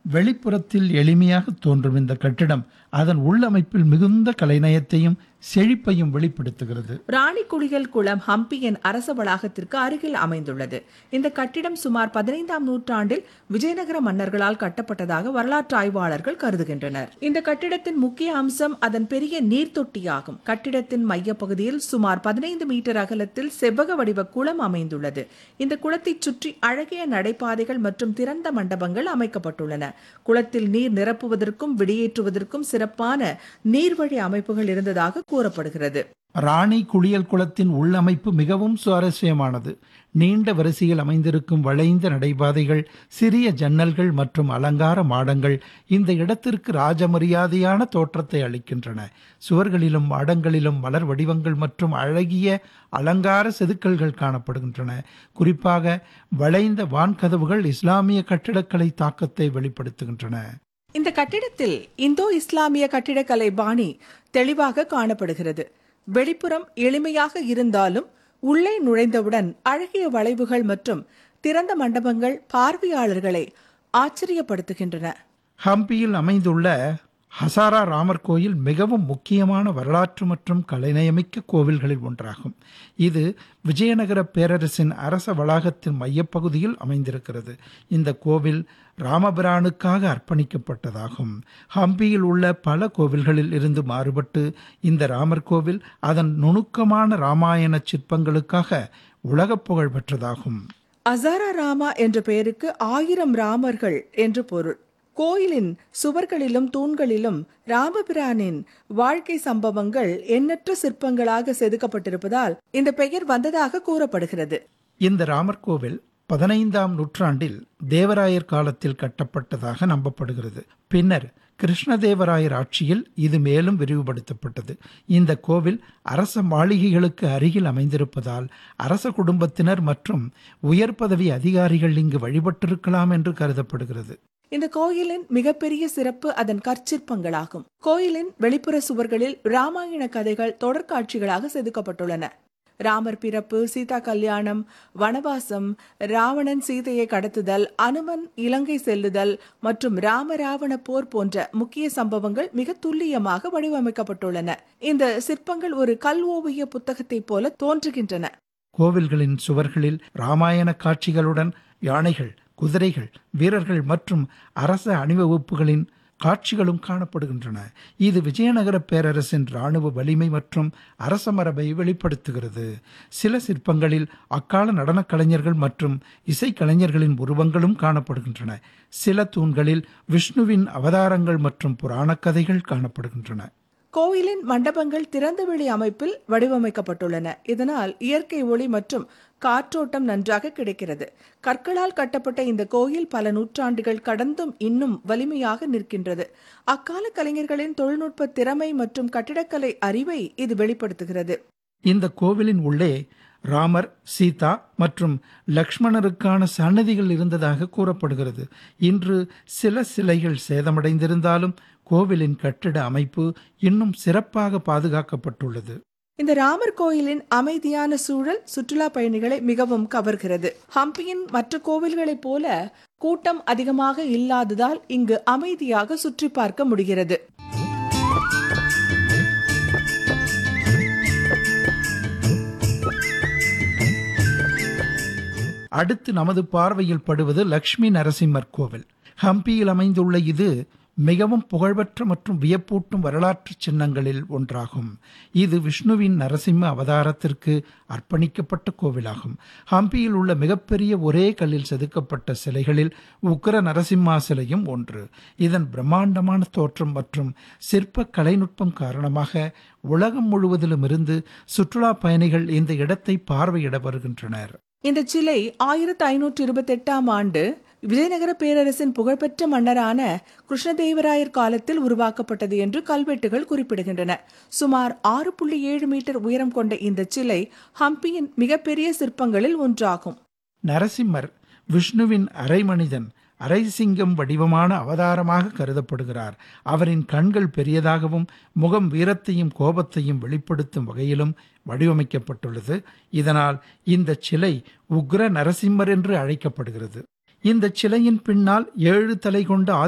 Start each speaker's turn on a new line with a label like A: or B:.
A: வெளிப்புறத்தில் எளிமையாக தோன்றும் இந்த கட்டிடம் அதன் உள்ளமைப்பில் மிகுந்த கலைநயத்தையும் செழிப்பையும் வெளிப்படுத்துகிறது
B: ராணி குளியல் குளம் ஹம்பியின் அரச வளாகத்திற்கு அருகில் அமைந்துள்ளது இந்த கட்டிடம் சுமார் பதினைந்தாம் நூற்றாண்டில் விஜயநகர மன்னர்களால் கட்டப்பட்டதாக வரலாற்று ஆய்வாளர்கள் கருதுகின்றனர் இந்த கட்டிடத்தின் முக்கிய அம்சம் அதன் பெரிய நீர்த்தொட்டியாகும் கட்டிடத்தின் மையப்பகுதியில் சுமார் பதினைந்து மீட்டர் அகலத்தில் செவ்வக வடிவ குளம் அமைந்துள்ளது இந்த குளத்தை சுற்றி அழகிய நடைபாதைகள் மற்றும் திறந்த மண்டபங்கள் அமைக்கப்பட்டுள்ளன குளத்தில் நீர் நிரப்புவதற்கும் வெளியேற்றுவதற்கும் சிறப்பான நீர்வழி அமைப்புகள் இருந்ததாக கூறப்படுகிறது
A: ராணி குளியல் குளத்தின் உள்ளமைப்பு மிகவும் சுவாரஸ்யமானது நீண்ட வரிசையில் அமைந்திருக்கும் வளைந்த நடைபாதைகள் சிறிய ஜன்னல்கள் மற்றும் அலங்கார மாடங்கள் இந்த இடத்திற்கு ராஜமரியாதையான தோற்றத்தை அளிக்கின்றன சுவர்களிலும் மாடங்களிலும் மலர் வடிவங்கள் மற்றும் அழகிய அலங்கார செதுக்கல்கள் காணப்படுகின்றன குறிப்பாக வளைந்த வான்கதவுகள் இஸ்லாமிய கட்டிடக்கலை தாக்கத்தை வெளிப்படுத்துகின்றன
B: இந்த கட்டிடத்தில் இந்தோ இஸ்லாமிய கட்டிடக்கலை பாணி தெளிவாக காணப்படுகிறது வெளிப்புறம் எளிமையாக இருந்தாலும் உள்ளே நுழைந்தவுடன் அழகிய வளைவுகள் மற்றும் திறந்த மண்டபங்கள் பார்வையாளர்களை ஆச்சரியப்படுத்துகின்றன
A: ஹம்பியில் அமைந்துள்ள ஹசாரா ராமர் கோயில் மிகவும் முக்கியமான வரலாற்று மற்றும் கலைநயமிக்க கோவில்களில் ஒன்றாகும் இது விஜயநகர பேரரசின் அரச வளாகத்தின் மையப்பகுதியில் அமைந்திருக்கிறது இந்த கோவில் ராமபிரானுக்காக அர்ப்பணிக்கப்பட்டதாகும் ஹம்பியில் உள்ள பல கோவில்களில் இருந்து மாறுபட்டு இந்த ராமர் கோவில் அதன் நுணுக்கமான ராமாயண சிற்பங்களுக்காக உலகப் புகழ் பெற்றதாகும்
B: அசாரா ராமா என்ற பெயருக்கு ஆயிரம் ராமர்கள் என்று பொருள் கோயிலின் சுவர்களிலும் தூண்களிலும் ராமபிரானின் வாழ்க்கை சம்பவங்கள் எண்ணற்ற சிற்பங்களாக செதுக்கப்பட்டிருப்பதால் இந்த பெயர் வந்ததாக கூறப்படுகிறது
A: இந்த ராமர் கோவில் பதினைந்தாம் நூற்றாண்டில் தேவராயர் காலத்தில் கட்டப்பட்டதாக நம்பப்படுகிறது பின்னர் கிருஷ்ணதேவராயர் ஆட்சியில் இது மேலும் விரிவுபடுத்தப்பட்டது இந்த கோவில் அரச மாளிகைகளுக்கு அருகில் அமைந்திருப்பதால் அரச குடும்பத்தினர் மற்றும் உயர் பதவி அதிகாரிகள் இங்கு வழிபட்டிருக்கலாம் என்று கருதப்படுகிறது
B: இந்த கோயிலின் மிகப்பெரிய சிறப்பு அதன் கற்சிற்பங்களாகும் கோயிலின் வெளிப்புற சுவர்களில் ராமாயண கதைகள் தொடர்காட்சிகளாக செதுக்கப்பட்டுள்ளன ராமர் பிறப்பு சீதா கல்யாணம் வனவாசம் ராவணன் சீதையை கடத்துதல் அனுமன் இலங்கை செல்லுதல் மற்றும் ராமராவண போர் போன்ற முக்கிய சம்பவங்கள் மிக துல்லியமாக வடிவமைக்கப்பட்டுள்ளன இந்த சிற்பங்கள் ஒரு கல் ஓவிய புத்தகத்தைப் போல தோன்றுகின்றன
A: கோவில்களின் சுவர்களில் ராமாயண காட்சிகளுடன் யானைகள் குதிரைகள் வீரர்கள் மற்றும் அரச அணிவகுப்புகளின் காட்சிகளும் காணப்படுகின்றன இது விஜயநகர பேரரசின் இராணுவ வலிமை மற்றும் அரச மரபை வெளிப்படுத்துகிறது சில சிற்பங்களில் அக்கால நடனக் கலைஞர்கள் மற்றும் இசைக்கலைஞர்களின் உருவங்களும் காணப்படுகின்றன சில தூண்களில் விஷ்ணுவின் அவதாரங்கள் மற்றும் புராணக் கதைகள் காணப்படுகின்றன
B: கோயிலின் மண்டபங்கள் திறந்தவெளி அமைப்பில் வடிவமைக்கப்பட்டுள்ளன இதனால் இயற்கை ஒளி மற்றும் காற்றோட்டம் நன்றாக கிடைக்கிறது கற்களால் கட்டப்பட்ட இந்த கோயில் பல நூற்றாண்டுகள் கடந்தும் இன்னும் வலிமையாக நிற்கின்றது அக்கால கலைஞர்களின் தொழில்நுட்ப திறமை மற்றும் கட்டிடக்கலை அறிவை இது வெளிப்படுத்துகிறது
A: இந்த கோவிலின் உள்ளே ராமர் சீதா மற்றும் லக்ஷ்மணருக்கான சன்னதிகள் இருந்ததாக கூறப்படுகிறது இன்று சில சிலைகள் சேதமடைந்திருந்தாலும் கோவிலின் கட்டிட அமைப்பு இன்னும் சிறப்பாக பாதுகாக்கப்பட்டுள்ளது
B: இந்த ராமர் கோயிலின் அமைதியான சூழல் சுற்றுலா பயணிகளை மிகவும் கவர்கிறது ஹம்பியின் மற்ற கோவில்களைப் போல கூட்டம் அதிகமாக இல்லாததால் இங்கு அமைதியாக சுற்றி பார்க்க முடிகிறது
A: அடுத்து நமது பார்வையில் படுவது லக்ஷ்மி நரசிம்மர் கோவில் ஹம்பியில் அமைந்துள்ள இது மிகவும் புகழ்பெற்ற மற்றும் வியப்பூட்டும் வரலாற்று சின்னங்களில் ஒன்றாகும் இது விஷ்ணுவின் நரசிம்ம அவதாரத்திற்கு அர்ப்பணிக்கப்பட்ட கோவிலாகும் ஹம்பியில் உள்ள மிகப்பெரிய ஒரே கல்லில் செதுக்கப்பட்ட சிலைகளில் உக்கர நரசிம்மா சிலையும் ஒன்று இதன் பிரம்மாண்டமான தோற்றம் மற்றும் சிற்ப கலைநுட்பம் காரணமாக உலகம் முழுவதிலும் இருந்து சுற்றுலா பயணிகள் இந்த இடத்தை பார்வையிட வருகின்றனர்
B: இந்த சிலை ஆயிரத்தி ஐநூற்றி இருபத்தி எட்டாம் ஆண்டு விஜயநகர பேரரசின் புகழ்பெற்ற மன்னரான கிருஷ்ணதேவராயர் காலத்தில் உருவாக்கப்பட்டது என்று கல்வெட்டுகள் குறிப்பிடுகின்றன சுமார் ஆறு புள்ளி ஏழு மீட்டர் உயரம் கொண்ட இந்த சிலை ஹம்பியின் மிகப்பெரிய சிற்பங்களில் ஒன்றாகும்
A: நரசிம்மர் விஷ்ணுவின் அரை மனிதன் அரை சிங்கம் வடிவமான அவதாரமாக கருதப்படுகிறார் அவரின் கண்கள் பெரியதாகவும் முகம் வீரத்தையும் கோபத்தையும் வெளிப்படுத்தும் வகையிலும் வடிவமைக்கப்பட்டுள்ளது இதனால் இந்த சிலை உக்ர நரசிம்மர் என்று அழைக்கப்படுகிறது இந்த சிலையின் பின்னால் ஏழு தலை கொண்ட